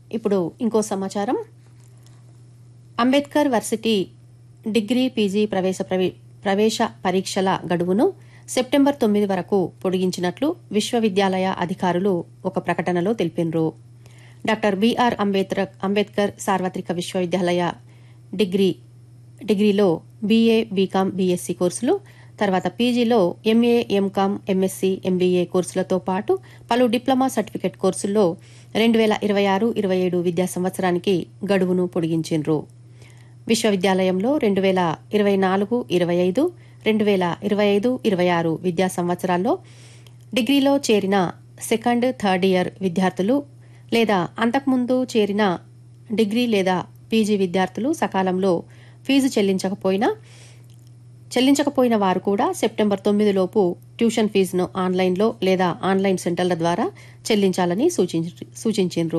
ఇప్పుడు ఇంకో సమాచారం అంబేద్కర్ వర్సిటీ డిగ్రీ పీజీ ప్రవేశ ప్రవి- ప్రవేశ పరీక్షల గడువును సెప్టెంబర్ తొమ్మిది వరకు పొడిగించినట్లు విశ్వవిద్యాలయ అధికారులు ఒక ప్రకటనలో తెలిపినరు డాక్టర్ బీఆర్ అంబేద్కర్ అంబేద్కర్ సార్వత్రిక విశ్వవిద్యాలయ డిగ్రీ డిగ్రీలో బీఏ బీకాం బీఎస్సీ కోర్సులు తర్వాత పీజీలో ఎంఏ ఎంకామ్ ఎంఎస్సీ ఎంబీఏ కోర్సులతో పాటు పలు డిప్లొమా సర్టిఫికెట్ కోర్సుల్లో రెండు వేల ఇరవై ఆరు ఇరవై ఏడు విద్యా సంవత్సరానికి గడువును పొడిగించిండ్రు విశ్వవిద్యాలయంలో రెండు వేల ఇరవై నాలుగు ఇరవై ఐదు రెండు వేల ఇరవై ఐదు ఇరవై ఆరు విద్యా సంవత్సరాల్లో డిగ్రీలో చేరిన సెకండ్ థర్డ్ ఇయర్ విద్యార్థులు లేదా అంతకుముందు చేరిన డిగ్రీ లేదా పీజీ విద్యార్థులు సకాలంలో ఫీజు చెల్లించకపోయినా చెల్లించకపోయిన వారు కూడా సెప్టెంబర్ తొమ్మిదిలోపు ట్యూషన్ ఫీజును ఆన్లైన్లో లేదా ఆన్లైన్ సెంటర్ల ద్వారా చెల్లించాలని సూచించి సూచించిండ్రు